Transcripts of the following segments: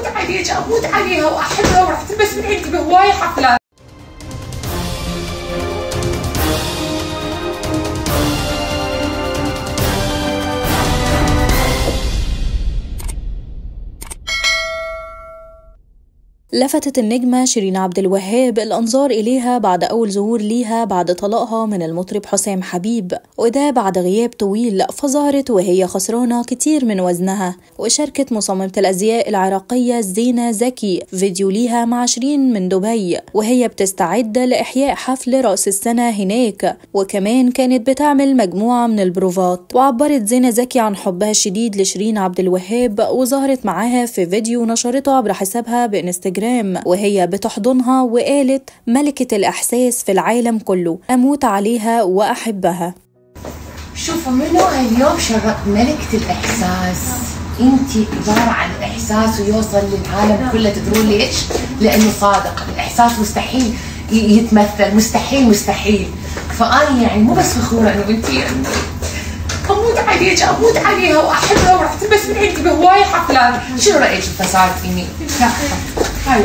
اموت عليك اموت عليها واحبها وراح تلبس من عندي بهواي حفلات لفتت النجمة شيرين عبد الوهاب الأنظار إليها بعد أول ظهور ليها بعد طلاقها من المطرب حسام حبيب وده بعد غياب طويل فظهرت وهي خسرانة كتير من وزنها وشاركت مصممة الأزياء العراقية زينة زكي فيديو ليها مع شيرين من دبي وهي بتستعد لإحياء حفل رأس السنة هناك وكمان كانت بتعمل مجموعة من البروفات وعبرت زينة زكي عن حبها الشديد لشيرين عبد الوهاب وظهرت معاها في فيديو نشرته عبر حسابها بإنستجرام انستجرام وهي بتحضنها وقالت ملكة الإحساس في العالم كله أموت عليها وأحبها شوفوا منو اليوم شرق ملكة الإحساس انت عبارة عن إحساس ويوصل للعالم كله تدرون ليش؟ لأنه صادق الإحساس مستحيل يتمثل مستحيل مستحيل فأنا يعني مو بس فخورة إنه بنتي اموت عليك اموت عليها واحبها وراح تلبس من عندي بهواي حفلات شنو رايك انت صارت فيني؟ هاي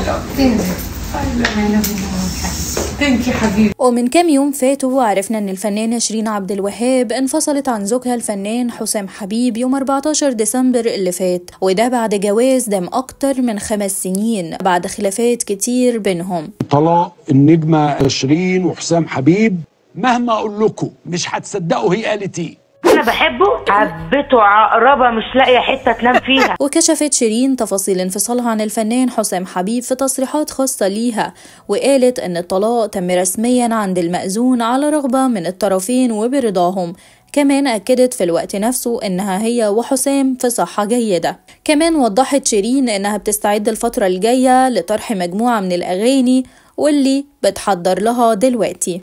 ثانك يو حبيبي ومن كام يوم فاتوا وعرفنا ان الفنانة شيرين عبد الوهاب انفصلت عن زوجها الفنان حسام حبيب يوم 14 ديسمبر اللي فات وده بعد جواز دام اكتر من خمس سنين بعد خلافات كتير بينهم طلاق النجمة شيرين وحسام حبيب مهما اقول لكم مش هتصدقوا هي قالت ايه انا بحبه حبته عقربه مش لاقيه حته تنام فيها وكشفت شيرين تفاصيل انفصالها عن الفنان حسام حبيب في تصريحات خاصة ليها وقالت ان الطلاق تم رسميا عند المأذون على رغبة من الطرفين وبرضاهم كمان أكدت في الوقت نفسه إنها هي وحسام في صحة جيدة كمان وضحت شيرين إنها بتستعد الفترة الجاية لطرح مجموعة من الأغاني واللي بتحضر لها دلوقتي